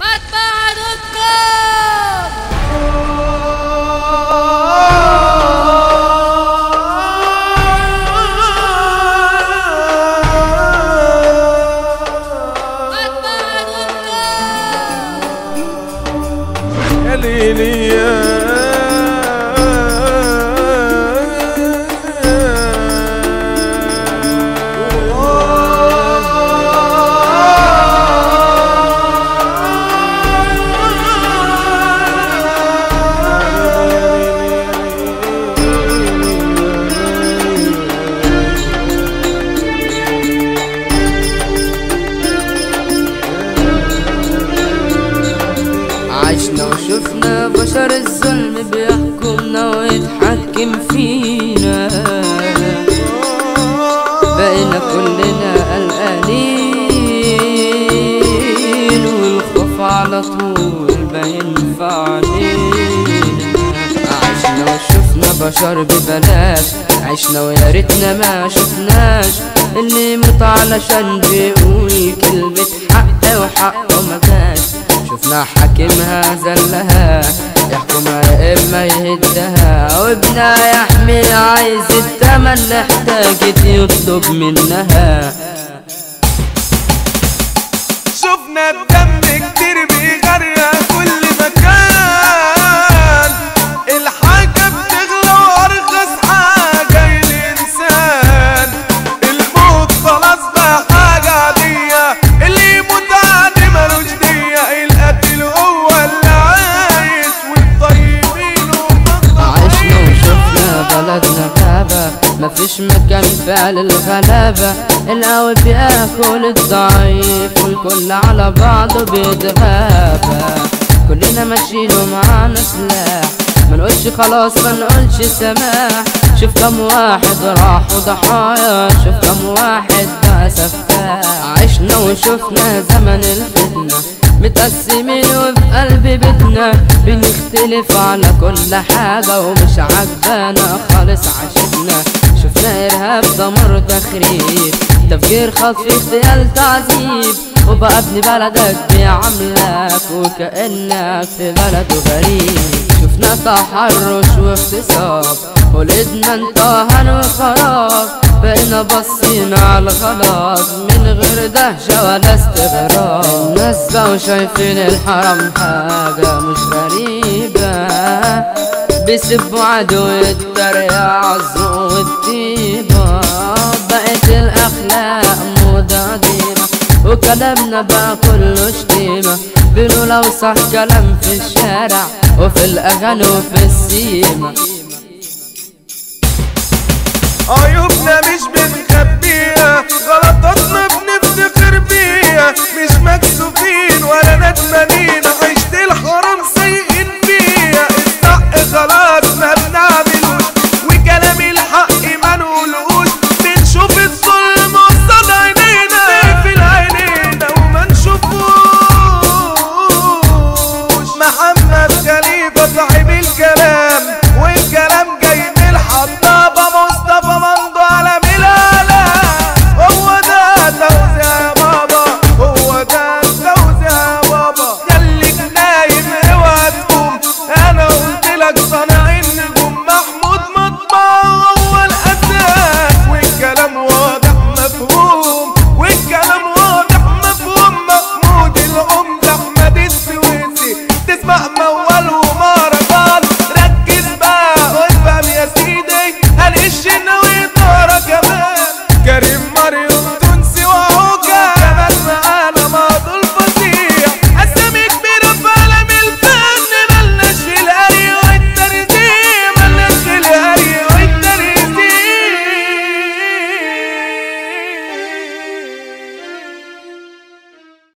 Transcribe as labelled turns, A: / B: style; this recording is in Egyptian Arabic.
A: يا ليلي يا
B: عشنا وشفنا بشر الظلم بيحكمنا ويتحكم فينا بقينا كلنا قلقانين والخوف على طول باين في علينا عشنا وشفنا بشر ببلاش عشنا ويا ريتنا ما شفناش اللي يموت علشان بيقول كلمة حق وحقه ما جاش شفنا حاكمها زلها يحكمها يا اما يهدها وابنها يحمي عايز التمن اللي احتاجت يطلب منها
A: شفنا الدم كتير بيغرق كل مكان الحاجة بتغلى وأرخص حاجة الإنسان الموت خلاص بقى حاجة عادية اللي يموت عادي ملوش دية القتل هو اللي عايش والطيبين هم
B: عشنا وشفنا بلدنا غابة مفيش مكان فعل الغلابة القوي بياكل الضعيف والكل على بعضه بيتغابى كلنا ماشيين ومعانا سلاح منقولش خلاص منقولش سماح شوف كم واحد راح وضحايا شوف كم واحد بقى سفاح عشنا وشفنا زمن الفتنة متقسمين وفي قلب بيتنا بنختلف على كل حاجة ومش عجبانا خالص عشتنا شفنا إرهاب دمر تخريب تفجير خطف اغتيال تعذيب وبقى ابن بلدك بيعاملك وكأنك في بلده غريب شفنا تحرش واغتصاب ولدنا انطهن وخراب بقينا باصين على الغلط من غير دهشة ولا استغراب الناس بقوا شايفين الحرام حاجة مش غريبة بيسبوا عدو التريقة عالذوق والطيبة بقت الأخلاق موضة قديمة وكلامنا بقى كله شتيمة بنقول أوسخ كلام في الشارع وفي الأغاني وفي السيمة
A: عيوبنا مش بنخبيها غلطاتنا بنفتخر بيها مش مكان